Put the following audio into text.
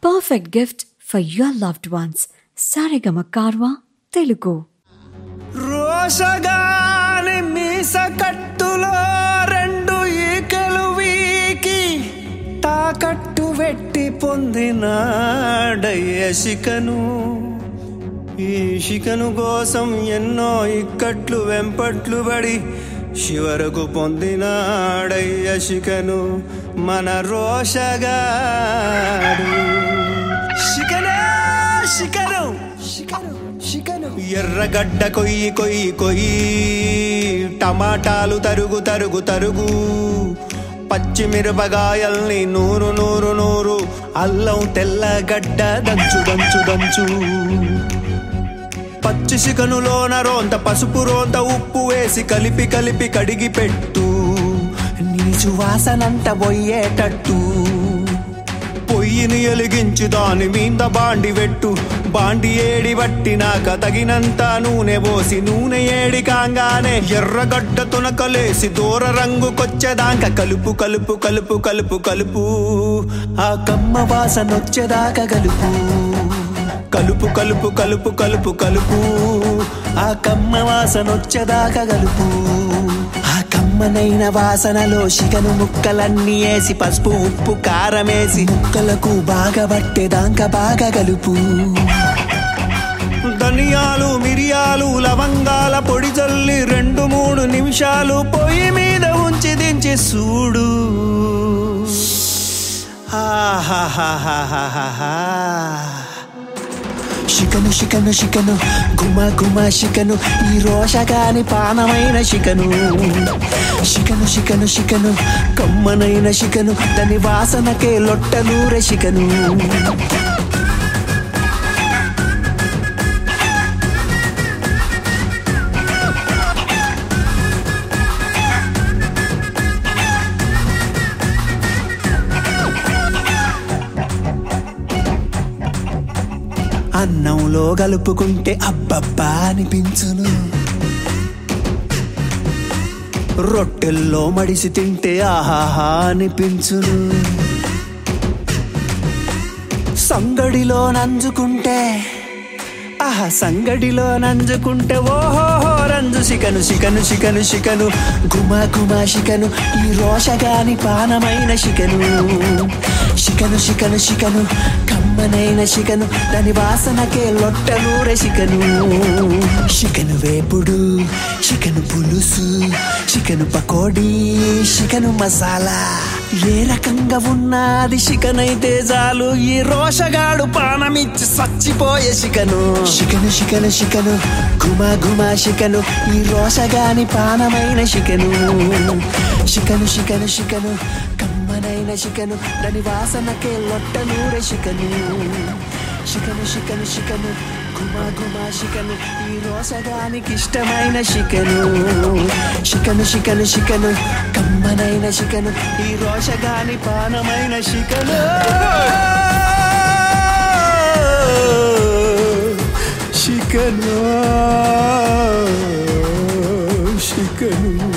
perfect gift for your loved ones. Sarigama Karwa, Telugu. రోషగాని మీస కట్టులో రెండు ఈకలు వీకి తాకట్టు వెట్టి పొందినాడయ్య శికను ఈ శికను కోసం ఎన్నో ఇక్కట్లు వెంపట్లు పడి చివరకు పొందినాడయ్య శికను మన రోషగాడు శికనే శికను శికను శికను ఎర్రగడ్డ కొయ్యి కొయ్యి కొయ్యి టమాటాలు తరుగు తరుగు తరుగు పచ్చిమిరపకాయల్ని నూరు నూరు నూరు అల్లం తెల్లగడ్డ దంచు దంచు దంచు పచ్చి చికనులోన రోంత పసుపు రోంత ఉప్పు వేసి కలిపి కలిపి కడిగి పెట్టు నీచు వాసనంత పోయేటట్టు పొయ్యిని ఎలిగించి దాని మీద బాండి పెట్టు బాండి ఏడి పట్టినాక తగినంత నూనె పోసి నూనె ఏడి కాంగానే ఎర్రగడ్డ తునకలేసి దూర రంగుకొచ్చేదాకా కలుపు కలుపు కలుపు కలుపు కలుపు ఆ కమ్మ వాసనొచ్చేదాకా కలుపు కలుపు కలుపు కలుపు కలుపు కలుపు ఆ కమ్మ వాసనొచ్చేదాకా కలుపు ఆ కమ్మనైన వాసనలో శిగను ముక్కలన్నీ వేసి పసుపు ఉప్పు కారమేసి ముక్కలకు బాగా పట్టేదాకా బాగా కలుపు ధనియాలు మిరియాలు లవంగాల పొడి జల్లి రెండు మూడు నిమిషాలు పొయ్యి మీద ఉంచి దించి చూడు ఆహాహాహాహాహా. శికను శికను శికను గుమ గుమ శికను ఈ రోషగాని పానమైన శికను శికను శికను శికను కమ్మనైన శికను దాని వాసనకే లొట్టనూరె శికను అన్నంలో కలుపుకుంటే అబ్బబ్బా అనిపించును రొట్టెల్లో మడిసి తింటే ఆహాహా అనిపించును సంగడిలో నంజుకుంటే ఆహా సంగడిలో నంజుకుంటే ఓహోహో రంజు శికను శికను శికను శికను గుమ గుమ శికను ఈ రోషగాని పానమైన శికను శికను శికను శికను కమ్మనైన శికను దాని వాసనకే లొట్టనూరె శికను శికను వేపుడు చికెను పులుసు చికెను పకోడీ చికెను మసాలా ఏ రకంగా ఉన్నది చికెన్ అయితే చాలు ఈ రోషగాడు పానమిచ్చి చచ్చిపోయే చికెను చికెను చికెను చికెను గుమ గుమ చికెను ఈ రోషగాని పానమైన చికెను చికెను చికెను చికెను కమ్మనైన చికెను దాని వాసనకే లొట్ట నూరె చికెను చికెను చికెను చికెను గుమ గుమ చికెను ఈ రోసగానికి ఇష్టమైన చికెను చికెను చికెను చికెను కమ్మనైన చికెను ఈ రోషగాని పానమైన చికెను చికెను చికెను